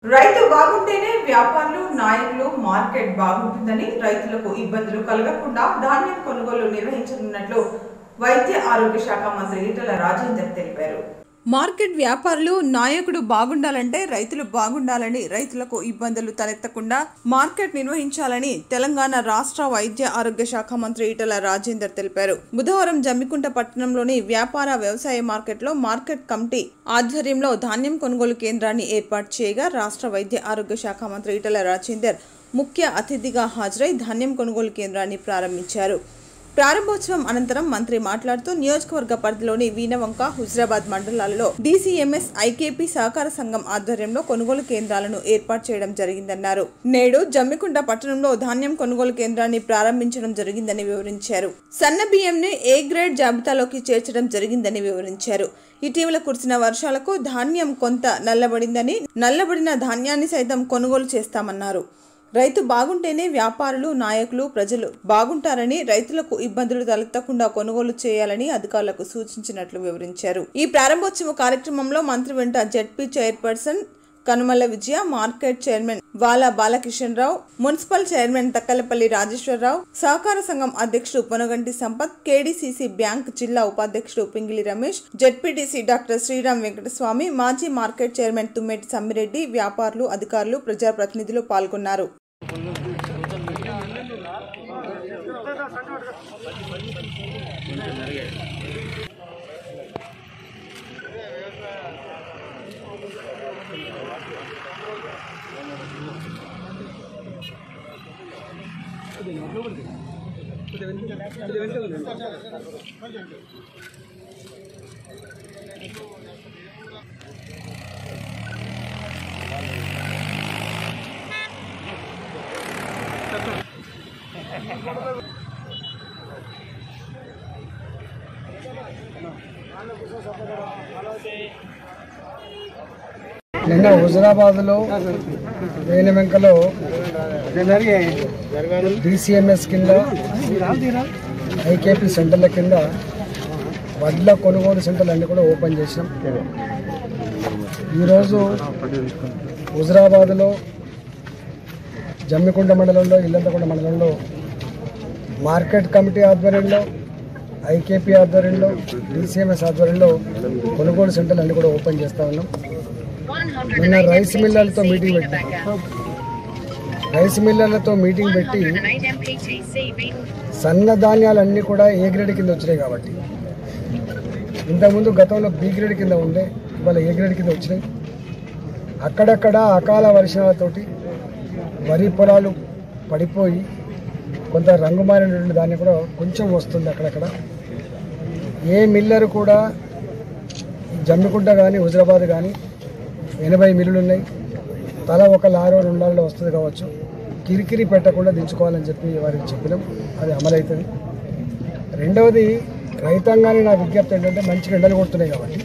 రైతు బాగుంటేనే వ్యాపారులు నాయకులు మార్కెట్ బాగుంటుందని రైతులకు ఇబ్బందులు కలగకుండా ధాన్యం కొనుగోలు నిర్వహించనున్నట్లు వైద్య ఆరోగ్య శాఖ మంత్రి ఈటల రాజేందర్ తెలిపారు మార్కెట్ వ్యాపారులు నాయకుడు బాగుండాలంటే రైతులు బాగుండాలని రైతులకు ఇబ్బందులు తలెత్తకుండా మార్కెట్ నిర్వహించాలని తెలంగాణ రాష్ట్ర వైద్య ఆరోగ్య శాఖ మంత్రి ఈటల రాజేందర్ తెలిపారు బుధవారం జమ్మికుంట పట్టణంలోని వ్యాపార వ్యవసాయ మార్కెట్లో మార్కెట్ కమిటీ ఆధ్వర్యంలో ధాన్యం కొనుగోలు కేంద్రాన్ని ఏర్పాటు చేయగా రాష్ట్ర వైద్య ఆరోగ్య శాఖ మంత్రి ఈటల రాజేందర్ ముఖ్య అతిథిగా హాజరై ధాన్యం కొనుగోలు కేంద్రాన్ని ప్రారంభించారు ప్రారంభోత్సవం అనంతరం మంత్రి మాట్లాడుతూ నియోజకవర్గ పరిధిలోని వీనవంక హుజరాబాద్ మండలాలలో డీసీఎంఎస్ ఐకేపీ సహకార సంఘం ఆధ్వర్యంలో కొనుగోలు కేంద్రాలను ఏర్పాటు చేయడం జరిగిందన్నారు నేడు జమ్మికుంట పట్టణంలో ధాన్యం కొనుగోలు కేంద్రాన్ని ప్రారంభించడం జరిగిందని వివరించారు సన్న బియ్యంని ఏ గ్రేడ్ జాబితాలోకి చేర్చడం జరిగిందని వివరించారు ఇటీవల కురిసిన వర్షాలకు ధాన్యం కొంత నల్లబడిందని నల్లబడిన ధాన్యాన్ని సైతం కొనుగోలు చేస్తామన్నారు రైతు బాగుంటేనే వ్యాపారులు నాయకులు ప్రజలు బాగుంటారని రైతులకు ఇబ్బందులు తలెత్తకుండా కొనుగోలు చేయాలని అధికారులకు సూచించినట్లు వివరించారు ఈ ప్రారంభోత్సవ కార్యక్రమంలో మంత్రి వెంట ZP chairperson Kanumala Vijaya market chairman Vala Balakishan Rao municipal chairman Takkalapalli Rajeshwara Rao సహకార సంఘం అధ్యక్షుడు పొనగంటి సంపత్ కేడీసీసీ బ్యాంక్ జిల్లా ఉపాధ్యక్షుడు పింగిలి రమేష్ జెడ్పీటీసీ డాక్టర్ శ్రీరామ్ వెంకటస్వామి మాజీ మార్కెట్ చైర్మన్ తుమ్మెటి సమ్మిరెడ్డి వ్యాపారులు అధికారులు ప్రజాప్రతినిధులు పాల్గొన్నారు నిన్న హుజరాబాద్లో వేనమెంకలో డిసిఎంఎస్ కింద ఐకేపీ సెంటర్ల కింద వడ్ల కొనుగోలు సెంటర్లు అన్నీ కూడా ఓపెన్ చేసినాం ఈరోజు హుజరాబాద్లో జమ్మికుంట మండలంలో ఇల్లంతకుంట మండలంలో మార్కెట్ కమిటీ ఆధ్వర్యంలో ఐకేపీ ఆధ్వర్యంలో డిసిఎంఎస్ ఆధ్వర్యంలో కొనుగోలు సెంటర్లు అన్నీ కూడా ఓపెన్ చేస్తూ ఉన్నాం నిన్న రైస్ మిల్లర్లతో మీటింగ్ పెట్టాం రైస్ మిల్లర్లతో మీటింగ్ పెట్టి సన్న ధాన్యాలన్నీ కూడా ఏ గ్రేడ్ కింద వచ్చినాయి కాబట్టి ఇంతకుముందు గతంలో బి గ్రేడ్ కింద ఉండే ఇవాళ ఏ గ్రేడ్ కింద వచ్చినాయి అక్కడక్కడ అకాల వర్షాలతోటి వరి పొలాలు పడిపోయి కొంత రంగు మారినటువంటి దాన్ని కూడా కొంచెం వస్తుంది అక్కడక్కడ ఏ మిల్లర్ కూడా ఈ జమ్మికుంట కానీ హుజరాబాద్ కానీ ఎనభై మిల్లులు ఉన్నాయి తల ఒక లారో రెండు లారీలో వస్తుంది కావచ్చు కిరికిరి పెట్టకుండా దించుకోవాలని చెప్పి వారికి చెప్పినాం అది అమలవుతుంది రెండవది రైతాంగాన్ని నా విజ్ఞప్తి ఏంటంటే మంచి ఎండలు కొడుతున్నాయి కాబట్టి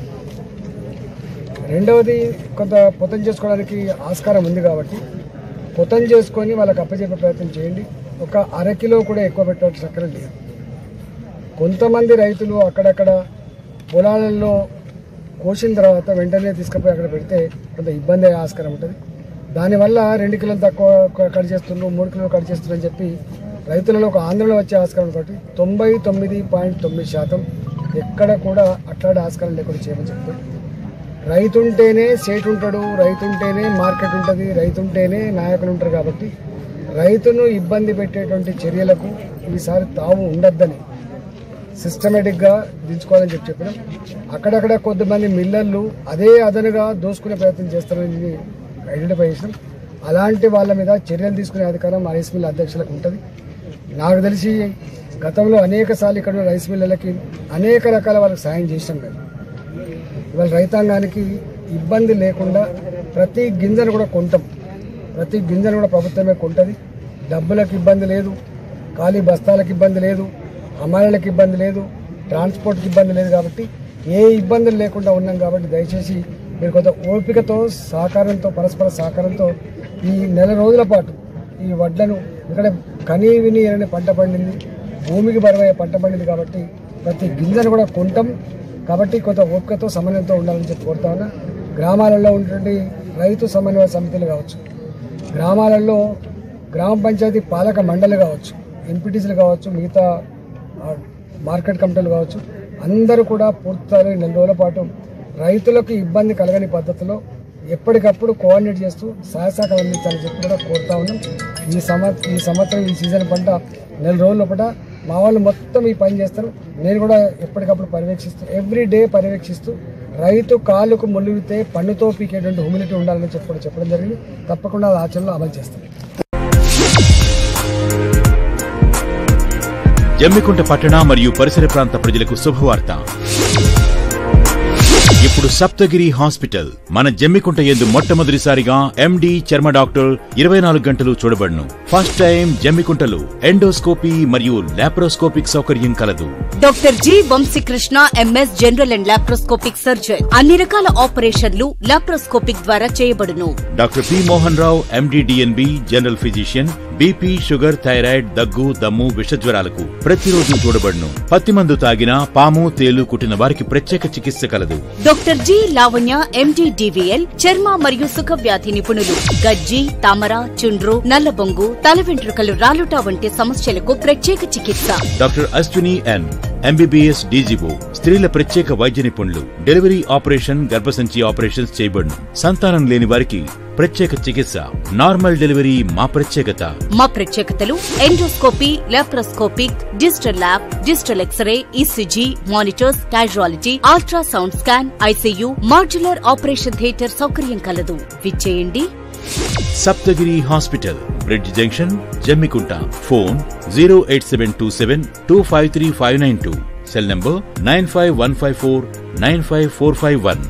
రెండవది కొంత పొతం చేసుకోవడానికి ఆస్కారం ఉంది కాబట్టి పొతం చేసుకొని వాళ్ళకి అప్పచెప్పే ప్రయత్నం చేయండి ఒక అరకిలో కూడా ఎక్కువ పెట్టాల్సిన చక్రం లేదు కొంతమంది రైతులు అక్కడక్కడ పొలాలలో కోసిన తర్వాత వెంటనే తీసుకుపోయి అక్కడ పెడితే కొంత ఇబ్బంది అయ్యే ఆస్కారం ఉంటుంది దానివల్ల రెండు కిలోలు తక్కువ క- కట్ చేస్తున్నారు మూడు కిలోలు కట్ చేస్తున్నారు అని చెప్పి రైతులలో ఒక ఆందోళన వచ్చే ఆస్కారం ఉంది కాబట్టి తొంభై తొమ్మిది పాయింట్ తొమ్మిది శాతం ఎక్కడ కూడా అట్లాంటి ఆస్కారం లేకుండా చేయమని చెప్తాం రైతు ఉంటేనే సేటు ఉంటాడు రైతు ఉంటేనే మార్కెట్ ఉంటుంది రైతు ఉంటేనే నాయకులు ఉంటారు కాబట్టి రైతును ఇబ్బంది పెట్టేటువంటి చర్యలకు ఈసారి తావు ఉండొద్దని సిస్టమేటిక్గా దించుకోవాలని చెప్పి చెప్పినాం అక్కడక్కడ కొద్దిమంది మిల్లర్లు అదే అదనుగా దోసుకునే ప్రయత్నం చేస్తారని ఐడెంటిఫై చేసినాం అలాంటి వాళ్ళ మీద చర్యలు తీసుకునే అధికారం రైస్ మిల్ అధ్యక్షులకు ఉంటుంది నాకు తెలిసి గతంలో అనేక సార్లు ఇక్కడ ఉన్న రైస్ మిల్లర్లకి అనేక రకాల వాళ్ళకి సాయం చేసినాం మేము ఇవాళ రైతాంగానికి ఇబ్బంది లేకుండా ప్రతి గింజను కూడా కొంటాం ప్రతి గింజను కూడా ప్రభుత్వమే కొంటది డబ్బులకు ఇబ్బంది లేదు ఖాళీ బస్తాలకు ఇబ్బంది లేదు అమ్మాయిలకు ఇబ్బంది లేదు ట్రాన్స్పోర్ట్కి ఇబ్బంది లేదు కాబట్టి ఏ ఇబ్బందులు లేకుండా ఉన్నాం కాబట్టి దయచేసి మీరు కొంత ఓపికతో సహకారంతో పరస్పర సహకారంతో ఈ నెల రోజుల పాటు ఈ వడ్లను ఇక్కడ కనీ విని ఎరని పంట పండింది భూమికి బరువయ్యే పంట పండింది కాబట్టి ప్రతి గింజను కూడా కొంటాం కాబట్టి కొంత ఓపికతో సమన్వయంతో ఉండాలని చెప్పి కోరుతా ఉన్నా గ్రామాలలో ఉన్నటువంటి రైతు సమన్వయ సమితులు కావచ్చు గ్రామాలలో గ్రామ పంచాయతీ పాలక మండలి కావచ్చు ఎంపీటీసీలు కావచ్చు మిగతా ఆ, మార్కెట్ కమిటీలు కావచ్చు అందరూ కూడా పూర్తిస్థాయిలో ఈ నెల రోజుల పాటు రైతులకు ఇబ్బంది కలగని పద్ధతిలో ఎప్పటికప్పుడు కోఆర్డినేట్ చేస్తూ సహాయ సహకారం అందించాలని చెప్పి కూడా కోరుతా ఉన్నాం ఈ సంవ ఈ సంవత్సరం ఈ సీజన్ పంట నెల రోజుల లోపల మా వాళ్ళు మొత్తం ఈ పని చేస్తారు నేను కూడా ఎప్పటికప్పుడు పర్యవేక్షిస్తూ ఎవ్రీ డే పర్యవేక్షిస్తూ రైతు కాలుకు ముళ్ళుగితే పన్నుతో పీకేటువంటి హ్యూమిలిటీ ఉండాలని చెప్పి కూడా చెప్పడం జరిగింది తప్పకుండా అది ఆచరణలో అమలు చేస్తాం జమ్మికుంట పట్టణ మరియు పరిసర ప్రాంత ప్రజలకు శుభవార్త ఇప్పుడు సప్తగిరి హాస్పిటల్ మన జమ్మికుంట ఎందు మొట్టమొదటిసారిగా ఎండి చర్మ డాక్టర్ ఇరవై నాలుగు గంటలు చూడబడును ఫస్ట్ టైం జమ్మికుంటలో ఎండోస్కోపీ మరియు లాప్రోస్కోపిక్ సౌకర్యం కలదు doctor G Vamsikrishna MS general and laparoscopic surgeon అన్ని రకాల ఆపరేషన్లు లాప్రోస్కోపిక్ ద్వారా చేయబడును doctor P Mohan Rao MD DNB general physician BP sugar thyroid దగ్గు దమ్ము విషజ్వరాలకు ప్రతిరోజు చూడబడును పత్తి మందు తాగినా పాము తేలు కుట్టిన వారికి ప్రత్యేక చికిత్స కలదు doctor G Lavanya MD DVL చర్మ మరియు సుఖ వ్యాధి నిపుణులు గజ్జి తామర చుండ్రు నల్లబొంగు తల వెంట్రుకలు రాలుట వంటి సమస్యలకు ప్రత్యేక చికిత్స doctor Ashwini N MBBS DGO స్త్రీల ప్రత్యేక వైద్య నిపుణులు డెలివరీ ఆపరేషన్ గర్భసంచి ఆపరేషన్స్ చేయబడును సంతానం లేని వారికి ప్రత్యేక చికిత్స నార్మల్ డెలివరీ మా ప్రత్యేకత మా ప్రత్యేకతలు endoscopy laparoscopic digital lab digital X-ray ECG monitors casualty ultrasound scan ICU modular operation theatre సౌకర్యం కలదు విచ్చేయండి Saptagiri hospital bridge junction Jammikunta phone zero eight seven two seven two five three five nine two cell number nine five one five four nine five four five one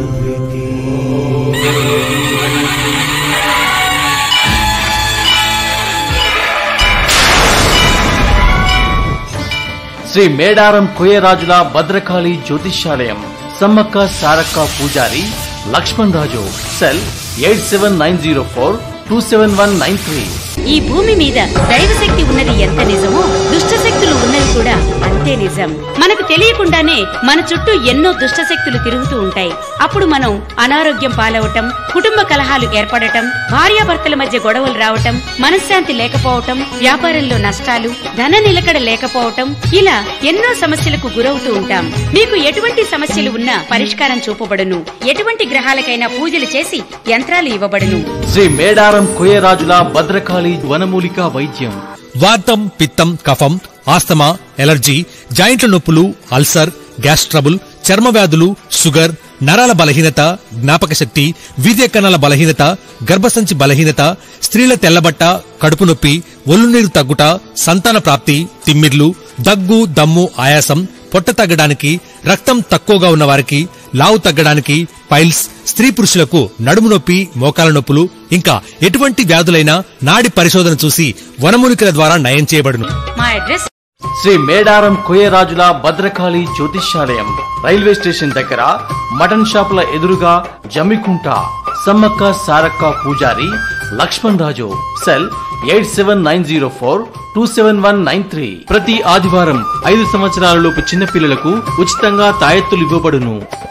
Shri Medaram కోయరాజుల భద్రకాళి జ్యోతిష్యాలయం సమ్మక్క సారక్క పూజారి Laxman Raju cell eight seven nine zero four two seven one nine three ఈ భూమి మీద దైవశక్తి ఉన్నది ఎంత నిజమో దుష్టశక్తులు ఉన్నది కూడా అంతే నిజం మనకు తెలియకుండానే మన చుట్టూ ఎన్నో దుష్టశక్తులు తిరుగుతూ ఉంటాయి అప్పుడు మనం అనారోగ్యం పాలవటం కుటుంబ కలహాలు ఏర్పడటం భార్యాభర్తల మధ్య గొడవలు రావటం మనశ్శాంతి లేకపోవటం వ్యాపారంలో నష్టాలు ధన నిలకడ లేకపోవటం ఇలా ఎన్నో సమస్యలకు గురవుతూ ఉంటాం మీకు ఎటువంటి సమస్యలు ఉన్నా పరిష్కారం చూపబడును ఎటువంటి గ్రహాలకైనా పూజలు చేసి యంత్రాలు ఇవ్వబడును శ్రీ మేడారం కోయరాజుల భద్రకాళి వనమూలిక వైద్యం వాతం పిత్తం కఫం ఆస్తమా ఎలర్జీ జాయింట్ల నొప్పులు అల్సర్ గ్యాస్ ట్రబుల్ చర్మ వ్యాధులు షుగర్ నరాల బలహీనత జ్ఞాపక శక్తి వీర్య కణాల బలహీనత గర్భసంచి బలహీనత స్త్రీల తెల్లబట్ట కడుపు నొప్పి ఒళ్ళు నీరు తగ్గుట సంతాన ప్రాప్తి తిమ్మిర్లు దగ్గు దమ్ము ఆయాసం పొట్ట తగ్గడానికి రక్తం తక్కువగా ఉన్న వారికి లావు తగ్గడానికి పైల్స్ స్త్రీ పురుషులకు నడుము నొప్పి మోకాల నొప్పులు ఇంకా ఎటువంటి వ్యాధులైనా నాడి పరిశోధన చూసి వనమూలికల ద్వారా నయం చేయబడును మా అడ్రస్ శ్రీ మేడారం కోయరాజుల భద్రకాళి జ్యోతిష్యాలయం రైల్వే స్టేషన్ దగ్గర మటన్ షాపుల ఎదురుగా జమ్మికుంట సమ్మక్క సారక్క పూజారి Laxman Raju cell eight seven nine zero four two seven one nine three ప్రతి ఆదివారం ఐదు సంవత్సరాలలోపు చిన్నపిల్లలకు ఉచితంగా తాయెత్తులు ఇవ్వబడును